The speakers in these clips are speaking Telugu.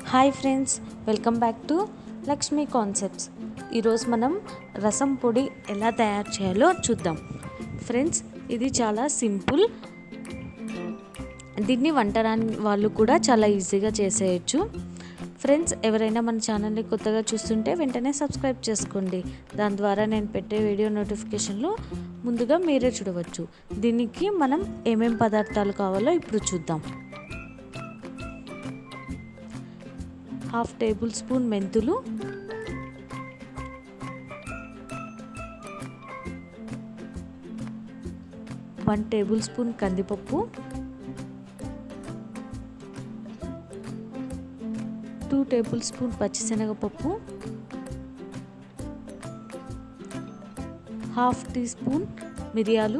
hi friends welcome back to Lakshmi concepts ఈరోజు మనం రసం పొడి ఎలా తయారు చేయాలో చూద్దాం ఫ్రెండ్స్ ఇది చాలా సింపుల్ దీన్ని వంటరాని వాళ్ళు కూడా చాలా ఈజీగా చేసేయచ్చు ఫ్రెండ్స్ ఎవరైనా మన ఛానల్ని కొత్తగా చూస్తుంటే వెంటనే సబ్స్క్రైబ్ చేసుకోండి దాని ద్వారా నేను పెట్టే వీడియో నోటిఫికేషన్లు ముందుగా మీరే చూడవచ్చు దీనికి మనం ఏమేం పదార్థాలు కావాలో ఇప్పుడు చూద్దాం హాఫ్ టేబుల్ స్పూన్ మెంతులు వన్ టేబుల్ స్పూన్ కందిపప్పు టూ టేబుల్ స్పూన్ పచ్చిశనగపప్పు హాఫ్ టీ స్పూన్ మిరియాలు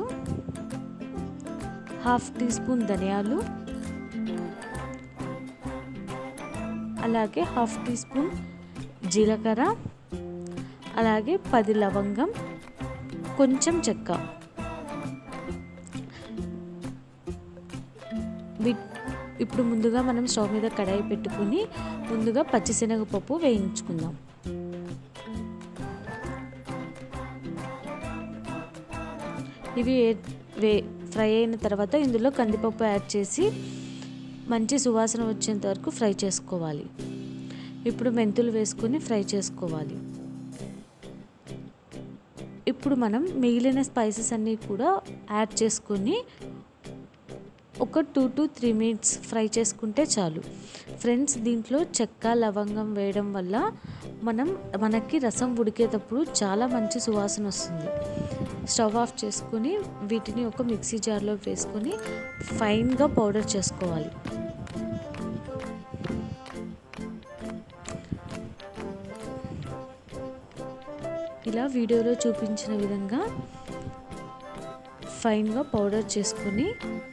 హాఫ్ టీ స్పూన్ ధనియాలు అలాగే హాఫ్ టీ స్పూన్ జీలకర్ర అలాగే పది లవంగం కొంచెం చెక్క ఇప్పుడు ముందుగా మనం స్టవ్ మీద కడాయి పెట్టుకుని ముందుగా పచ్చిశనగపప్పు వేయించుకుందాం ఇవి వే ఫ్రై అయిన తర్వాత ఇందులో కందిపప్పు యాడ్ చేసి మంచి సువాసన వచ్చేంత వరకు ఫ్రై చేసుకోవాలి ఇప్పుడు మెంతులు వేసుకొని ఫ్రై చేసుకోవాలి ఇప్పుడు మనం మిగిలిన స్పైసెస్ అన్నీ కూడా యాడ్ చేసుకొని ఒక two to three minutes fry చేసుకుంటే చాలు ఫ్రెండ్స్ దీంట్లో చెక్క లవంగం వేయడం వల్ల మనం మనకి రసం ఉడికేటప్పుడు చాలా మంచి సువాసన వస్తుంది స్టవ్ ఆఫ్ చేసుకొని వీటిని ఒక మిక్సీ జార్లో వేసుకొని ఫైన్గా పౌడర్ చేసుకోవాలి ఇలా వీడియోలో చూపించిన విధంగా ఫైన్గా పౌడర్ చేసుకొని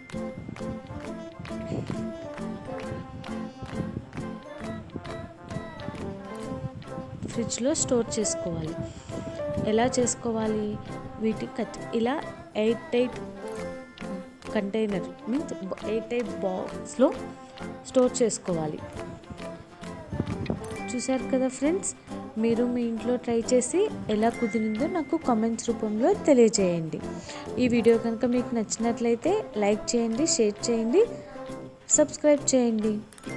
ఫ్రిడ్జ్లో స్టోర్ చేసుకోవాలి ఎలా చేసుకోవాలి వీటి కట్ ఇలా eight eight container means eight eight బాక్స్లో స్టోర్ చేసుకోవాలి చూసారు కదా ఫ్రెండ్స్ మీరు మీ ఇంట్లో ట్రై చేసి ఎలా కుదిరిందో నాకు కామెంట్స్ రూపంలో తెలియజేయండి ఈ వీడియో కనుక మీకు నచ్చినట్లయితే లైక్ చేయండి షేర్ చేయండి సబ్స్క్రైబ్ చేయండి